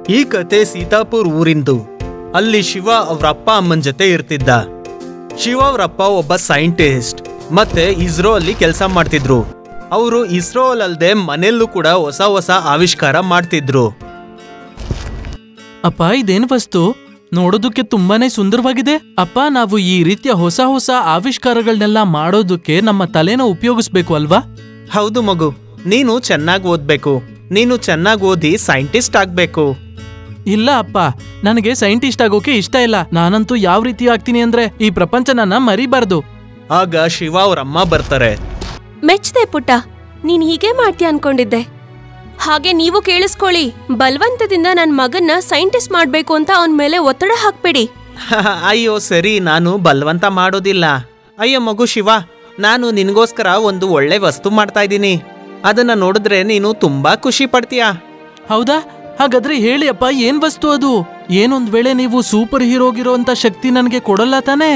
ಈ ಕತೆ ಸೀತಾಪುರ್ ಊರಿಂದು ಅಲ್ಲಿ ಶಿವ ಅವ್ರ ಅಪ್ಪ ಅಮ್ಮನ ಜೊತೆ ಇರ್ತಿದ್ದ ಶಿವ ಅವ್ರಪ್ಪ ಒಬ್ಬ ಸೈಂಟಿಸ್ಟ್ ಮತ್ತೆ ಇಸ್ರೋ ಅಲ್ಲಿ ಕೆಲಸ ಮಾಡ್ತಿದ್ರು ಅವರು ಇಸ್ರೋ ಅಲ್ಲದೆ ಮನೆಯಲ್ಲೂ ಕೂಡ ಹೊಸ ಹೊಸ ಆವಿಷ್ಕಾರ ಮಾಡ್ತಿದ್ರು ಅಪ್ಪ ಇದೇನ್ ವಸ್ತು ನೋಡೋದಕ್ಕೆ ತುಂಬಾನೇ ಸುಂದರವಾಗಿದೆ ಅಪ್ಪ ನಾವು ಈ ರೀತಿಯ ಹೊಸ ಹೊಸ ಆವಿಷ್ಕಾರಗಳನ್ನೆಲ್ಲ ಮಾಡೋದಕ್ಕೆ ನಮ್ಮ ತಲೆನ ಉಪಯೋಗಿಸ್ಬೇಕು ಅಲ್ವಾ ಹೌದು ಮಗು ನೀನು ಚೆನ್ನಾಗಿ ಓದ್ಬೇಕು ನೀನು ಚೆನ್ನಾಗಿ ಓದಿ ಸೈಂಟಿಸ್ಟ್ ಆಗ್ಬೇಕು ಇಲ್ಲ ಅಪ್ಪ ನನಗೆ ಸೈಂಟಿಸ್ಟ್ ಆಗೋಕೆ ಇಷ್ಟ ಇಲ್ಲ ನಾನಂತೂ ಯಾವ ರೀತಿ ಆಗ್ತೀನಿ ಅಂದ್ರೆ ಈ ಪ್ರಪಂಚ ನನ್ನ ಮರಿಬಾರ್ದು ಆಗ ಶಿವ ಅವ್ರಮ್ಮ ಬರ್ತಾರೆ ಮೆಚ್ದೆ ಪುಟ್ಟ ನೀನ್ ಹೀಗೆ ಮಾಡ್ತೀಯ ಅನ್ಕೊಂಡಿದ್ದೆ ಹಾಗೆ ನೀವು ಕೇಳಿಸ್ಕೊಳ್ಳಿ ಬಲವಂತದಿಂದ ನನ್ ಮಗನ್ನ ಸೈಂಟಿಸ್ಟ್ ಮಾಡ್ಬೇಕು ಅಂತ ಅವನ್ ಮೇಲೆ ಒತ್ತಡ ಹಾಕ್ಬೇಡಿ ಅಯ್ಯೋ ಸರಿ ನಾನು ಬಲವಂತ ಮಾಡೋದಿಲ್ಲ ಅಯ್ಯೋ ಮಗು ಶಿವ ನಾನು ನಿನಗೋಸ್ಕರ ಒಂದು ಒಳ್ಳೆ ವಸ್ತು ಮಾಡ್ತಾ ಇದ್ದೀನಿ ಅದನ್ನ ನೋಡಿದ್ರೆ ನೀನು ತುಂಬಾ ಖುಷಿ ಪಡ್ತೀಯಾ ಹೌದಾ ಹಾಗಾದ್ರೆ ಹೇಳಿ ಅಪ್ಪ ಏನ್ ವಸ್ತು ಅದು ಏನೊಂದ್ ವೇಳೆ ನೀವು ಸೂಪರ್ ಹೀರೋಗಿರೋ ಅಂತ ಶಕ್ತಿ ನನಗೆ ಕೊಡಲ್ಲ ತಾನೇ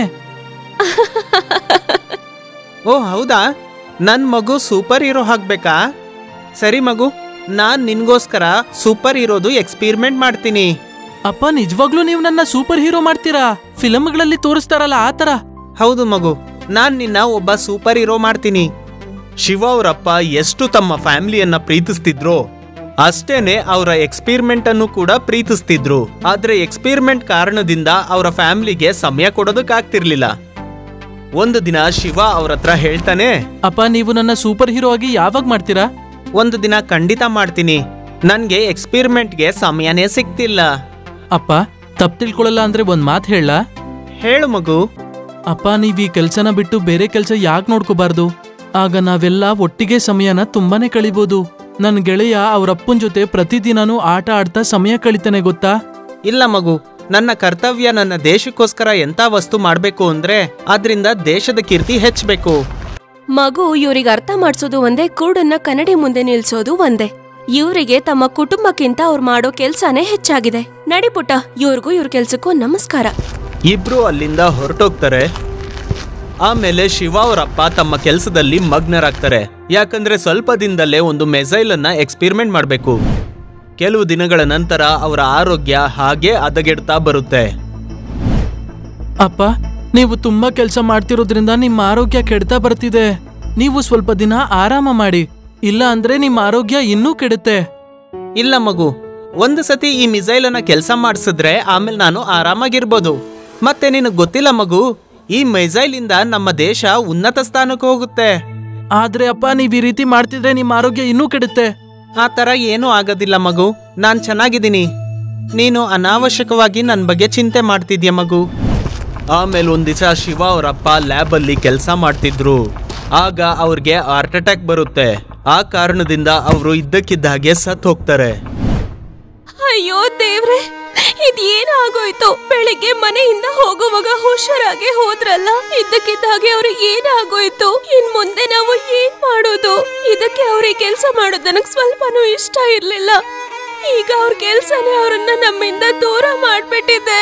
ಓ ಹೌದಾ ನನ್ ಮಗು ಸೂಪರ್ ಹೀರೋ ಆಗ್ಬೇಕಾ ಸರಿ ಮಗು ನಾನ್ ನಿನ್ಗೋಸ್ಕರ ಸೂಪರ್ ಹೀರೋದು ಎಕ್ಸ್ಪೀರಿಮೆಂಟ್ ಮಾಡ್ತೀನಿ ಅಪ್ಪ ನಿಜವಾಗ್ಲೂ ನೀವು ನನ್ನ ಸೂಪರ್ ಹೀರೋ ಮಾಡ್ತೀರಾ ಫಿಲಮ್ಗಳಲ್ಲಿ ತೋರಿಸ್ತಾರಲ್ಲ ಆ ತರ ಹೌದು ಮಗು ನಾನ್ ನಿನ್ನ ಒಬ್ಬ ಸೂಪರ್ ಹೀರೋ ಮಾಡ್ತೀನಿ ಶಿವ ಅವರಪ್ಪ ಎಷ್ಟು ತಮ್ಮ ಫ್ಯಾಮಿಲಿಯನ್ನ ಪ್ರೀತಿಸ್ತಿದ್ರೋ ಅಷ್ಟೇನೆ ಅವರ ಎಕ್ಸ್ಪೀರಿಮೆಂಟ್ ಅನ್ನು ಕೂಡ ಪ್ರೀತಿಸ್ತಿದ್ರು ಆದ್ರೆ ಎಕ್ಸ್ಪೀರಿಮೆಂಟ್ ಕಾರಣದಿಂದ ಅವರ ಫ್ಯಾಮಿಲಿಗೆ ಸಮಯ ಕೊಡೋದಕ್ಕಾಗ್ತಿರ್ಲಿಲ್ಲ ಒಂದು ದಿನ ಶಿವ ಅವ್ರ ಹತ್ರ ಹೇಳ್ತಾನೆ ಅಪ್ಪ ನೀವು ನನ್ನ ಸೂಪರ್ ಹೀರೋ ಆಗಿ ಯಾವಾಗ ಮಾಡ್ತೀರಾ ಒಂದು ದಿನ ಖಂಡಿತ ಮಾಡ್ತೀನಿ ನನ್ಗೆ ಎಕ್ಸ್ಪೀರಿಮೆಂಟ್ಗೆ ಸಮಯನೇ ಸಿಗ್ತಿಲ್ಲ ಅಪ್ಪ ತಪ್ಪು ತಿಳ್ಕೊಳ್ಳಲ್ಲ ಅಂದ್ರೆ ಒಂದ್ ಮಾತು ಹೇಳ ಹೇಳು ಮಗು ಅಪ್ಪ ನೀವ್ ಈ ಕೆಲ್ಸನ ಬಿಟ್ಟು ಬೇರೆ ಕೆಲ್ಸ ಯಾಕೆ ನೋಡ್ಕೋಬಾರ್ದು ಆಗ ನಾವೆಲ್ಲ ಒಟ್ಟಿಗೆ ಸಮಯನ ತುಂಬಾನೇ ಕಳಿಬೋದು ನನ್ ಗೆಳೆಯ ಅವ್ರಪ್ಪನ್ ಜೊತೆ ಪ್ರತಿದಿನನೂ ಆಟ ಆಡ್ತಾ ಸಮಯ ಕಳಿತಾನೆ ಗೊತ್ತಾ ಇಲ್ಲ ಮಗು ನನ್ನ ಕರ್ತವ್ಯ ನನ್ನ ದೇಶಕ್ಕೋಸ್ಕರ ಎಂತ ವಸ್ತು ಮಾಡ್ಬೇಕು ಅಂದ್ರೆ ಅದ್ರಿಂದ ದೇಶದ ಕೀರ್ತಿ ಹೆಚ್ಚಬೇಕು ಮಗು ಇವ್ರಿಗೆ ಅರ್ಥ ಮಾಡ್ಸೋದು ಒಂದೇ ಕೂಡನ್ನ ಕನ್ನಡಿ ಮುಂದೆ ನಿಲ್ಸೋದು ಒಂದೇ ಇವರಿಗೆ ತಮ್ಮ ಕುಟುಂಬಕ್ಕಿಂತ ಅವ್ರು ಮಾಡೋ ಕೆಲ್ಸಾನೇ ಹೆಚ್ಚಾಗಿದೆ ನಡಿ ಪುಟ್ಟ ಇವ್ರಿಗೂ ಇವ್ರ ಕೆಲ್ಸಕ್ಕೂ ನಮಸ್ಕಾರ ಇಬ್ರು ಅಲ್ಲಿಂದ ಹೊರಟೋಗ್ತಾರೆ ಆಮೇಲೆ ಶಿವ ಅವರಪ್ಪ ತಮ್ಮ ಕೆಲಸದಲ್ಲಿ ಮಗ್ನರಾಗ್ತಾರೆ ಯಾಕಂದ್ರೆ ಸ್ವಲ್ಪ ದಿನದಲ್ಲೇ ಒಂದು ಮೆಸೈಲ್ ಅನ್ನ ಎಕ್ಸ್ಪೀರಿಮೆಂಟ್ ಮಾಡಬೇಕು ಕೆಲವು ದಿನಗಳ ನಂತರ ಅವರ ಆರೋಗ್ಯ ಹಾಗೆ ಹದಗೆಡ್ತಾ ಬರುತ್ತೆ ಅಪ್ಪ ನೀವು ತುಂಬಾ ಕೆಲಸ ಮಾಡ್ತಿರೋದ್ರಿಂದ ನಿಮ್ಮ ಆರೋಗ್ಯ ಕೆಡ್ತಾ ಬರ್ತಿದೆ ನೀವು ಸ್ವಲ್ಪ ದಿನ ಆರಾಮ ಮಾಡಿ ಇಲ್ಲ ಅಂದ್ರೆ ನಿಮ್ಮ ಆರೋಗ್ಯ ಇನ್ನೂ ಕೆಡುತ್ತೆ ಇಲ್ಲ ಮಗು ಒಂದು ಸತಿ ಈ ಮಿಸೈಲ್ ಅನ್ನ ಕೆಲಸ ಮಾಡಿಸಿದ್ರೆ ಆಮೇಲೆ ನಾನು ಆರಾಮಾಗಿರ್ಬೋದು ಮತ್ತೆ ನಿನಗೆ ಗೊತ್ತಿಲ್ಲ ಮಗು ಈ ಮಿಸೈಲ್ ಇಂದ ನಮ್ಮ ದೇಶ ಉನ್ನತ ಸ್ಥಾನಕ್ಕೆ ಹೋಗುತ್ತೆ ಆದ್ರೆ ಅಪ್ಪ ನೀವ್ ಈ ರೀತಿ ಮಾಡ್ತಿದ್ರೆ ನಿಮ್ಮ ಆರೋಗ್ಯ ಇನ್ನೂ ಕೆಡುತ್ತೆ ಆ ತರ ಏನೂ ಆಗೋದಿಲ್ಲ ಮಗು ನಾನ್ ಚೆನ್ನಾಗಿದ್ದೀನಿ ನೀನು ಅನಾವಶ್ಯಕವಾಗಿ ನನ್ನ ಬಗ್ಗೆ ಚಿಂತೆ ಮಾಡ್ತಿದ್ಯ ಮಗು ಆಮೇಲೆ ಒಂದ್ ದಿವಸ ಶಿವ ಅವರಪ್ಪ ಲ್ಯಾಬ್ ಅಲ್ಲಿ ಕೆಲಸ ಮಾಡ್ತಿದ್ರು ಆಗ ಅವ್ರಿಗೆ ಹಾರ್ಟ್ ಅಟ್ಯಾಕ್ ಬರುತ್ತೆ ಆ ಕಾರಣದಿಂದ ಅವರು ಇದ್ದಕ್ಕಿದ್ದ ಹಾಗೆ ಸತ್ ಹೋಗ್ತಾರೆ ಅಯ್ಯೋ ದೇವ್ರೆ ಇದೇನು ಆಗೋಯ್ತು ಬೆಳಿಗ್ಗೆ ಮನೆಯಿಂದ ಹೋಗುವಾಗ ಹುಷಾರಾಗಿ ಹೋದ್ರಲ್ಲ ಇದ್ದಕ್ಕಿದ್ದ ಹಾಗೆ ಅವ್ರಿಗೆ ಏನಾಗೋಯ್ತು ಇನ್ ಮುಂದೆ ನಾವು ಏನ್ ಮಾಡೋದು ಇದಕ್ಕೆ ಅವ್ರಿಗೆ ಕೆಲ್ಸ ಮಾಡೋದು ನನಗ್ ಸ್ವಲ್ಪನೂ ಇಷ್ಟ ಇರ್ಲಿಲ್ಲ ಈಗ ಅವ್ರ ಕೆಲ್ಸನೇ ಅವ್ರನ್ನ ನಮ್ಮಿಂದ ದೂರ ಮಾಡ್ಬಿಟ್ಟಿದೆ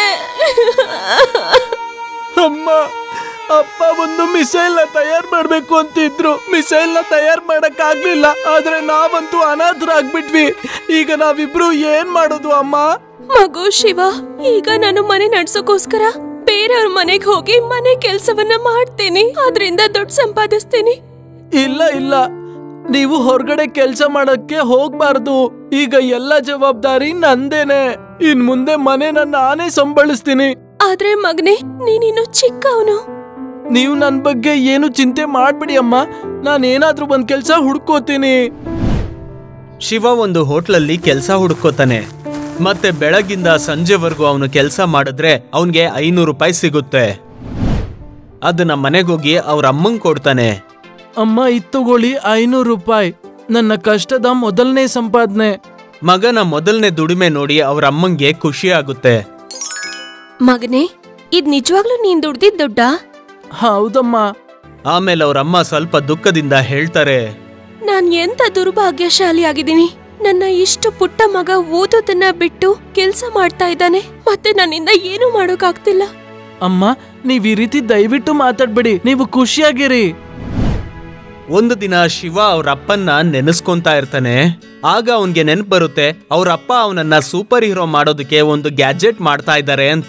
ಅಮ್ಮ ಅಪ್ಪ ಒಂದು ಮಿಸೈಲ್ ನ ತಯಾರು ಮಾಡ್ಬೇಕು ಅಂತಿದ್ರು ಮಿಸೈಲ್ ನ ತಯಾರು ಮಾಡಕ್ ಆಗ್ಲಿಲ್ಲ ಆದ್ರೆ ನಾವಂತೂ ಅನಾಥರಾಗ್ಬಿಟ್ವಿ ಈಗ ನಾವಿಬ್ರು ಏನ್ ಮಾಡೋದು ಅಮ್ಮ ಮಗು ಶಿವ ಈಗ ನಾನು ಮನೆ ನಡ್ಸೋಕೋಸ್ಕರ ಬೇರೆಯವ್ರ ಮನೆಗ್ ಹೋಗಿ ಮನೆ ಕೆಲ್ಸವನ್ನ ಮಾಡ್ತೀನಿ ಅದ್ರಿಂದ ದುಡ್ಡು ಸಂಪಾದಿಸ್ತೀನಿ ಇಲ್ಲ ಇಲ್ಲ ನೀವು ಹೊರಗಡೆ ಕೆಲಸ ಮಾಡಕ್ಕೆ ಹೋಗ್ಬಾರ್ದು ಈಗ ಎಲ್ಲ ಜವಾಬ್ದಾರಿ ನಂದೇನೆ ಇನ್ ಮುಂದೆ ಮನೆನ ನಾನೇ ಸಂಭಾಳಿಸ್ತೀನಿ ಆದ್ರೆ ಮಗನೇ ನೀನಿನ್ನು ಚಿಕ್ಕವನು ನೀವು ನನ್ ಬಗ್ಗೆ ಏನು ಚಿಂತೆ ಮಾಡ್ಬಿಡಿ ಅಮ್ಮ ನಾನೇನಾದ್ರೂ ಒಂದ್ ಕೆಲ್ಸ ಹುಡ್ಕೋತೀನಿ ಶಿವ ಒಂದು ಹೋಟ್ಲಲ್ಲಿ ಕೆಲಸ ಹುಡುಕೋತಾನೆ ಮತ್ತೆ ಬೆಳಗಿಂದ ಸಂಜೆವರೆಗೂ ಅವನು ಕೆಲಸ ಮಾಡಿದ್ರೆ ಅವನಿಗೆ ಐನೂರು ರೂಪಾಯಿ ಸಿಗುತ್ತೆ ಅದನ್ನ ಮನೆಗೋಗಿ ಅವ್ರ ಅಮ್ಮಂಗ್ ಕೊಡ್ತಾನೆ ಅಮ್ಮ ಇತ್ತುಗೊಳ್ಳಿ ಐನೂರು ರೂಪಾಯಿ ನನ್ನ ಕಷ್ಟದ ಮೊದಲನೇ ಸಂಪಾದನೆ ಮಗನ ಮೊದಲನೇ ದುಡಿಮೆ ನೋಡಿ ಅವ್ರ ಅಮ್ಮಂಗೆ ಖುಷಿ ಆಗುತ್ತೆ ಮಗನೇ ಇದ್ ನಿಜವಾಗ್ಲೂ ನೀನ್ ದುಡ್ದಿದ್ ದುಡ್ಡ ಹೌದಮ್ಮ ಆಮೇಲೆ ಅವ್ರ ಅಮ್ಮ ಸ್ವಲ್ಪ ದುಃಖದಿಂದ ಹೇಳ್ತಾರೆ ನಾನ್ ಎಂತ ದುರ್ಭಾಗ್ಯಶಾಲಿ ಆಗಿದ್ದೀನಿ ನನ್ನ ಇಷ್ಟು ಪುಟ್ಟ ಮಗ ಓದೋದನ್ನ ಬಿಟ್ಟು ಕೆಲ್ಸ ಮಾಡ್ತಾ ಇದ್ದಾನೆ ಮತ್ತೆ ನನ್ನಿಂದ ಏನು ಮಾಡೋಕಾಗ್ತಿಲ್ಲ ಅಮ್ಮ ನೀವ್ ಈ ರೀತಿ ದಯವಿಟ್ಟು ಮಾತಾಡ್ಬೇಡಿ ನೀವು ಖುಷಿಯಾಗಿರಿ ಒಂದು ದಿನ ಶಿವ ಅವ್ರ ಅಪ್ಪನ್ನ ನೆನೆಸ್ಕೊಂತಾ ಇರ್ತಾನೆ ಆಗ ಅವನ್ಗೆ ನೆನ್ಪು ಬರುತ್ತೆ ಅವ್ರ ಅಪ್ಪ ಅವನನ್ನ ಸೂಪರ್ ಹೀರೋ ಮಾಡೋದಕ್ಕೆ ಒಂದು ಗ್ಯಾಜೆಟ್ ಮಾಡ್ತಾ ಇದ್ದಾರೆ ಅಂತ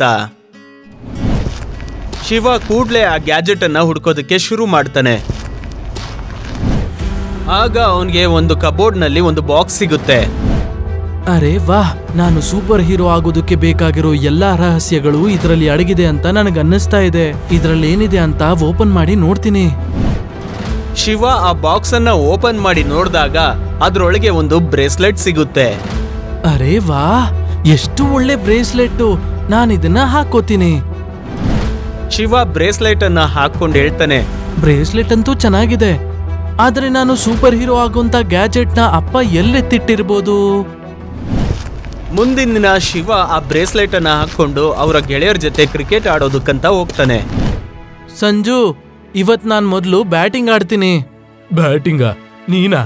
ಶಿವ ಕೂಡ್ಲೆ ಆ ಗ್ಯಾಜೆಟ್ ಅನ್ನ ಹುಡ್ಕೋದಕ್ಕೆ ಶುರು ಮಾಡ್ತಾನೆ ಆಗ ಅವನ್ಗೆ ಒಂದು ಕಬೋರ್ಡ್ ನಲ್ಲಿ ಒಂದು ಬಾಕ್ಸ್ ಸಿಗುತ್ತೆ ಅರೆ ವಾಹ್ ನಾನು ಸೂಪರ್ ಹೀರೋ ಆಗೋದಕ್ಕೆ ಬೇಕಾಗಿರೋ ಎಲ್ಲಾ ರಹಸ್ಯಗಳು ಇದರಲ್ಲಿ ಅಡಗಿದೆ ಅಂತ ನನಗೆ ಅನ್ನಿಸ್ತಾ ಇದೆ ಇದರಲ್ಲಿ ಏನಿದೆ ಅಂತ ಓಪನ್ ಮಾಡಿ ನೋಡ್ತೀನಿ ಶಿವ ಆ ಬಾಕ್ಸ್ ಅನ್ನ ಓಪನ್ ಮಾಡಿ ನೋಡಿದಾಗ ಅದ್ರೊಳಗೆ ಒಂದು ಬ್ರೇಸ್ಲೆಟ್ ಸಿಗುತ್ತೆ ಅರೆ ವಾ ಎಷ್ಟು ಒಳ್ಳೆ ಬ್ರೇಸ್ಲೆಟ್ ನಾನು ಇದನ್ನ ಹಾಕೋತೀನಿ ಶಿವ ಬ್ರೇಸ್ಲೆಟ್ ಅನ್ನ ಹಾಕೊಂಡು ಹೇಳ್ತಾನೆ ಬ್ರೇಸ್ಲೆಟ್ ಅಂತೂ ಚೆನ್ನಾಗಿದೆ ಆದ್ರೆ ನಾನು ಸೂಪರ್ ಹೀರೋ ಆಗುವಂತ ಗ್ಯಾಜೆಟ್ ನ ಅಪ್ಪ ಎಲ್ಲೆತ್ತಿಟ್ಟಿರ್ಬೋದು ಮುಂದಿನ ದಿನ ಶಿವ ಆ ಬ್ರೇಸ್ಲೆಟ್ ಅನ್ನ ಹಾಕೊಂಡು ಅವರ ಗೆಳೆಯರ ಜೊತೆ ಕ್ರಿಕೆಟ್ ಆಡೋದಕ್ಕಂತ ಹೋಗ್ತಾನೆ ಸಂಜು ಇವತ್ ನಾನ್ ಮೊದ್ಲು ಬ್ಯಾಟಿಂಗ್ ಆಡ್ತೀನಿ ಬ್ಯಾಟಿಂಗ ನೀನಾ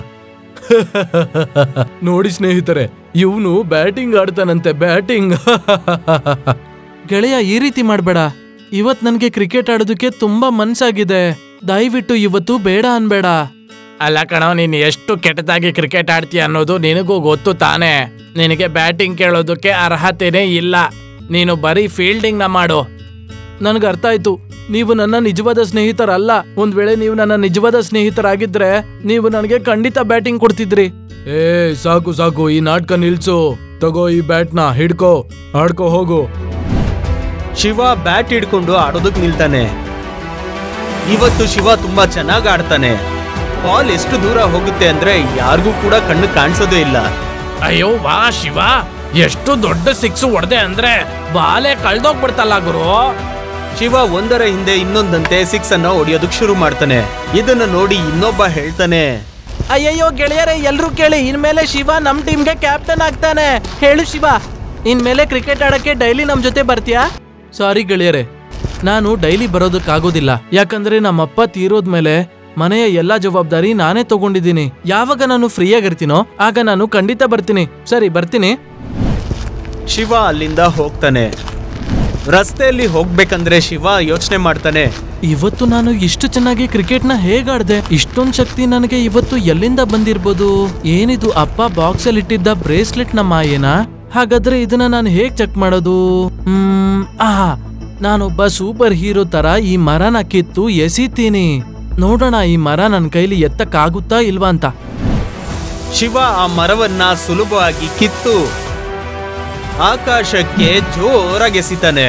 ನೋಡಿ ಸ್ನೇಹಿತರೆ ಇವನು ಬ್ಯಾಟಿಂಗ್ ಆಡ್ತಾನಂತೆ ಬ್ಯಾಟಿಂಗ್ ಗೆಳೆಯ ಈ ರೀತಿ ಮಾಡ್ಬೇಡ ಇವತ್ ನನ್ಗೆ ಕ್ರಿಕೆಟ್ ಆಡೋದಕ್ಕೆ ತುಂಬಾ ಮನ್ಸಾಗಿದೆ ದಯವಿಟ್ಟು ಇವತ್ತು ಬೇಡ ಅನ್ಬೇಡ ಅಲ್ಲ ಕಣೋ ನೀನ್ ಎಷ್ಟು ಕೆಟ್ಟದಾಗಿ ಕ್ರಿಕೆಟ್ ಆಡ್ತೀಯ ಅನ್ನೋದು ನಿನಗೂ ಗೊತ್ತು ತಾನೇ ನಿನಗೆ ಬ್ಯಾಟಿಂಗ್ ಕೇಳೋದಕ್ಕೆ ಅರ್ಹತೆನೇ ಇಲ್ಲ ನೀನು ಬರೀ ಫೀಲ್ಡಿಂಗ್ ನ ಮಾಡು ನನಗೆ ಅರ್ಥ ಆಯ್ತು ನೀವು ನನ್ನ ನಿಜವಾದ ಸ್ನೇಹಿತರಲ್ಲ ಒಂದ್ ವೇಳೆ ನೀವು ನನ್ನ ನಿಜವಾದ ಸ್ನೇಹಿತರಾಗಿದ್ರೆ ನೀವು ನನಗೆ ಖಂಡಿತ ಬ್ಯಾಟಿಂಗ್ ಕೊಡ್ತಿದ್ರಿ ಏ ಸಾಕು ಸಾಕು ಈ ನಾಟಕ ನಿಲ್ಸು ತಗೋ ಈ ಬ್ಯಾಟ್ನ ಹಿಡ್ಕೋ ಆಡ್ಕೋ ಹೋಗು ಶಿವ ಬ್ಯಾಟ್ ಹಿಡ್ಕೊಂಡು ಆಡೋದಕ್ ನಿಲ್ತಾನೆ ಇವತ್ತು ಶಿವ ತುಂಬಾ ಚೆನ್ನಾಗಿ ಆಡ್ತಾನೆ ಬಾಲ್ ಎಷ್ಟು ದೂರ ಹೋಗುತ್ತೆ ಅಂದ್ರೆ ಯಾರಿಗೂ ಕೂಡ ಕಣ್ಣು ಕಾಣಿಸೋದೇ ಇಲ್ಲ ಅಯ್ಯೋ ವಾ ಶಿವ ಎಷ್ಟು ದೊಡ್ಡ ಸಿಕ್ಸ್ ಹೊಡೆದೆ ಅಂದ್ರೆ ಬಾಲೆ ಕಳ್ದೋಗ್ಬಿಡ್ತಲ್ಲ ಗುರು ಶಿವ ಒಂದರ ಹಿಂದೆ ಇನ್ನೊಂದಂತೆ ಸಿಕ್ಸ್ ಅನ್ನ ಹೊಡಿಯೋದಕ್ ಶುರು ಮಾಡ್ತಾನೆ ಇದನ್ನ ನೋಡಿ ಇನ್ನೊಬ್ಬ ಹೇಳ್ತಾನೆ ಅಯ್ಯಯ್ಯೋ ಗೆಳೆಯರೇ ಎಲ್ರೂ ಕೇಳಿ ಇನ್ಮೇಲೆ ಶಿವ ನಮ್ ಟೀಮ್ಗೆ ಕ್ಯಾಪ್ಟನ್ ಆಗ್ತಾನೆ ಹೇಳು ಶಿವ ಇನ್ಮೇಲೆ ಕ್ರಿಕೆಟ್ ಆಡಕ್ಕೆ ಡೈಲಿ ನಮ್ ಜೊತೆ ಬರ್ತೀಯಾ ಸಾರಿ ಗೆಳೆಯರೇ ನಾನು ಡೈಲಿ ಬರೋದಕ್ಕಾಗೋದಿಲ್ಲ ಯಾಕಂದ್ರೆ ನಮ್ಮಪ್ಪ ತೀರೋದ್ಮೇಲೆ ಮನೆಯ ಎಲ್ಲಾ ಜವಾಬ್ದಾರಿ ನಾನೇ ತಗೊಂಡಿದ್ದೀನಿ ಯಾವಾಗ ನಾನು ಫ್ರೀಯಾಗಿರ್ತೀನೋ ಆಗ ನಾನು ಖಂಡಿತ ಬರ್ತೀನಿ ಸರಿ ಬರ್ತೀನಿ ಶಿವ ಅಲ್ಲಿಂದ ಹೋಗ್ತಾನೆ ರಸ್ತೆಯಲ್ಲಿ ಹೋಗ್ಬೇಕಂದ್ರೆ ಶಿವ ಯೋಚನೆ ಮಾಡ್ತಾನೆ ಇವತ್ತು ನಾನು ಇಷ್ಟು ಚೆನ್ನಾಗಿ ಕ್ರಿಕೆಟ್ನ ಹೇಗಾಡ್ದೆ ಇಷ್ಟೊಂದ್ ಶಕ್ತಿ ನನಗೆ ಇವತ್ತು ಎಲ್ಲಿಂದ ಬಂದಿರ್ಬೋದು ಏನಿದು ಅಪ್ಪ ಬಾಕ್ಸ್ ಅಲ್ಲಿ ಇಟ್ಟಿದ್ದ ಬ್ರೇಸ್ಲೆಟ್ ನ ಮಾಯೇನಾ ಹಾಗಾದ್ರೆ ಇದನ್ನ ನಾನು ಹೇಗ್ ಚೆಕ್ ಮಾಡೋದು ಹ್ಮ್ ಆಹಾ ನಾನೊಬ್ಬ ಸೂಪರ್ ಹೀರೋ ತರ ಈ ಮರನ ಕಿತ್ತು ಎಸಿತೀನಿ ನೋಡೋಣ ಈ ಮರ ನನ್ನ ಕೈಲಿ ಎತ್ತಕ್ಕಾಗುತ್ತಾ ಇಲ್ವಾ ಅಂತ ಶಿವ ಆ ಮರವನ್ನ ಸುಲಭವಾಗಿ ಕಿತ್ತು ಆಕಾಶಕ್ಕೆ ಜೋರಾಗಿ ಎಸಿತಾನೆ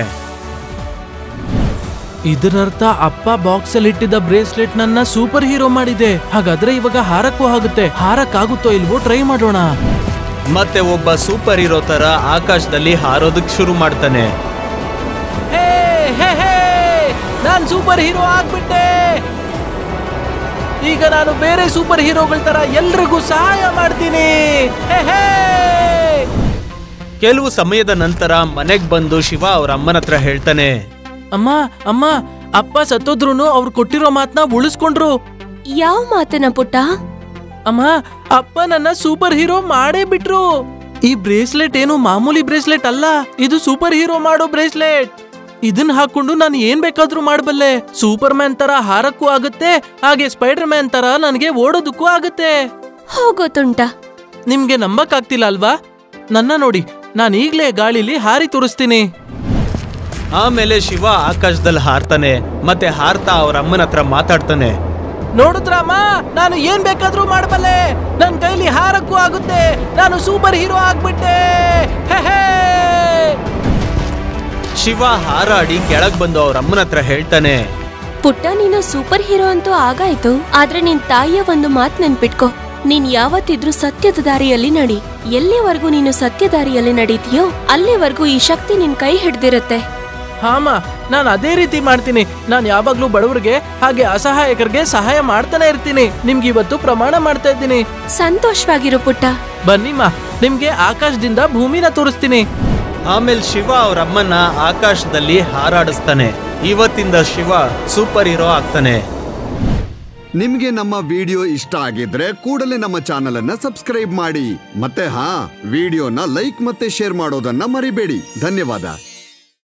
ಇದರರ್ಥ ಅಪ್ಪ ಬಾಕ್ಸ್ ಅಲ್ಲಿ ಇಟ್ಟಿದ್ದ ಬ್ರೇಸ್ಲೆಟ್ ನನ್ನ ಸೂಪರ್ ಹೀರೋ ಮಾಡಿದೆ ಹಾಗಾದ್ರೆ ಇವಾಗ ಹಾರಕ್ಕೂ ಆಗುತ್ತೆ ಹಾರಕ್ಕಾಗುತ್ತೋ ಇಲ್ವೋ ಟ್ರೈ ಮಾಡೋಣ ಮತ್ತೆ ಒಬ್ಬ ಸೂಪರ್ ಹೀರೋ ತರ ಆಕಾಶದಲ್ಲಿ ಹಾರೋದಕ್ ಶುರು ಮಾಡ್ತಾನೆ ಹೇ ಹೇ ಹೇ ನಾನ್ ಸೂಪರ್ ಹೀರೋ ಆಗ್ಬಿಟ್ಟೆ ಈಗ ನಾನು ಬೇರೆ ಸೂಪರ್ ಹೀರೋಗಳ ತರ ಎಲ್ರಿಗೂ ಸಹಾಯ ಮಾಡ್ತೀನಿ ಹೇ ಹೇ ಕೆಲವು ಸಮಯದ ನಂತರ ಮನೆಗ್ ಬಂದು ಶಿವ ಅವ್ರ ಅಮ್ಮನ ಹತ್ರ ಹೇಳ್ತಾನೆ ಅಮ್ಮ ಅಮ್ಮ ಅಪ್ಪ ಸತ್ತೋದ್ರುನು ಅವ್ರು ಕೊಟ್ಟಿರೋ ಮಾತನ್ನ ಉಳಿಸ್ಕೊಂಡ್ರು ಯಾವ ಮಾತನ ಪುಟ್ಟ ಅಮ್ಮ ಅಪ್ಪ ನನ್ನ ಸೂಪರ್ ಹೀರೋ ಮಾಡೇ ಬಿಟ್ರು ಈ ಬ್ರೇಸ್ಲೆಟ್ ಏನು ಮಾಮೂಲಿ ಬ್ರೇಸ್ಲೆಟ್ ಅಲ್ಲ ಇದು ಸೂಪರ್ ಹೀರೋ ಮಾಡೋ ಬ್ರೇಸ್ಲೆಟ್ ಇದನ್ನ ಹಾಕೊಂಡು ನಾನು ಏನ್ ಬೇಕಾದ್ರೂ ಮಾಡಬಲ್ಲೆ ಸೂಪರ್ ಮ್ಯಾನ್ ತರ ಹಾರಕ್ಕೂ ಆಗುತ್ತೆ ಹಾಗೆ ಸ್ಪೈಡರ್ ಮ್ಯಾನ್ ತರ ನನಗೆ ಓಡೋದಕ್ಕೂ ಆಗುತ್ತೆ ಹೋಗೋ ತುಂಟ ನಿಮ್ಗೆ ನಂಬಕ್ ಆಗ್ತಿಲ್ಲ ಅಲ್ವಾ ನನ್ನ ನೋಡಿ ನಾನು ಈಗ್ಲೇ ಗಾಳಿಲಿ ಹಾರಿ ತೋರಿಸ್ತೀನಿ ಆಮೇಲೆ ಶಿವ ಆಕಾಶದಲ್ಲಿ ಹಾರ್ತಾನೆ ಮತ್ತೆ ಹಾರ್ತಾ ಅವ್ರ ಅಮ್ಮನ ಹತ್ರ ಮಾತಾಡ್ತಾನೆ ನೋಡಿದ್ರಮ್ಮ ನಾನು ಏನ್ ಬೇಕಾದ್ರೂ ಮಾಡಬಲ್ಲೆ ನನ್ ಕೈಲಿ ಹಾರಕ್ಕೂ ಆಗುತ್ತೆ ನಾನು ಸೂಪರ್ ಹೀರೋ ಆಗ್ಬಿಟ್ಟೆ ಹೇ ಹೇ ಶಿವ ಹಾರಾಡಿ ಕೆಳಗ್ ಬಂದು ಅವ್ರ ಅಮ್ಮನ ಹತ್ರ ಹೇಳ್ತಾನೆ ಪುಟ್ಟ ನೀನು ಸೂಪರ್ ಹೀರೋ ಅಂತೂ ಆಗಾಯ್ತು ಆದ್ರೆ ನಿನ್ ತಾಯಿಯ ಒಂದು ಮಾತ್ ನೆನ್ಪಿಟ್ಕೋ ನೀನ್ ಯಾವತ್ತಿದ್ರೂ ಸತ್ಯದ ದಾರಿಯಲ್ಲಿ ನಡಿ ಎಲ್ಲಿವರೆಗೂ ನೀನು ಸತ್ಯ ದಾರಿಯಲ್ಲಿ ನಡೀತೀಯೋ ಅಲ್ಲಿವರೆಗೂ ಈ ಶಕ್ತಿ ನಿನ್ ಕೈ ಹಿಡ್ದಿರತ್ತೆ ಹಾಮ ನಾನು ಅದೇ ರೀತಿ ಮಾಡ್ತೀನಿ ನಾನು ಯಾವಾಗ್ಲೂ ಬಡವರಿಗೆ ಹಾಗೆ ಅಸಹಾಯಕರಿಗೆ ಸಹಾಯ ಮಾಡ್ತಾನೆ ಇರ್ತೀನಿ ನಿಮ್ಗೆ ಇವತ್ತು ಪ್ರಮಾಣ ಮಾಡ್ತಾ ಇದ್ದೀನಿ ಸಂತೋಷವಾಗಿರು ಪುಟ್ಟ ಬನ್ನಿಮ್ಮ ನಿಮ್ಗೆ ಆಕಾಶದಿಂದ ಭೂಮಿನ ತೋರಿಸ್ತೀನಿ ಆಮೇಲೆ ಶಿವ ಅವ್ರ ಅಮ್ಮನ ಆಕಾಶದಲ್ಲಿ ಹಾರಾಡಿಸ್ತಾನೆ ಇವತ್ತಿಂದ ಶಿವ ಸೂಪರ್ ಹೀರೋ ಆಗ್ತಾನೆ ನಿಮ್ಗೆ ನಮ್ಮ ವಿಡಿಯೋ ಇಷ್ಟ ಆಗಿದ್ರೆ ಕೂಡಲೇ ನಮ್ಮ ಚಾನೆಲ್ ಅನ್ನ ಸಬ್ಸ್ಕ್ರೈಬ್ ಮಾಡಿ ಮತ್ತೆ ಹಾ ವಿಡಿಯೋನ ಲೈಕ್ ಮತ್ತೆ ಶೇರ್ ಮಾಡೋದನ್ನ ಮರಿಬೇಡಿ ಧನ್ಯವಾದ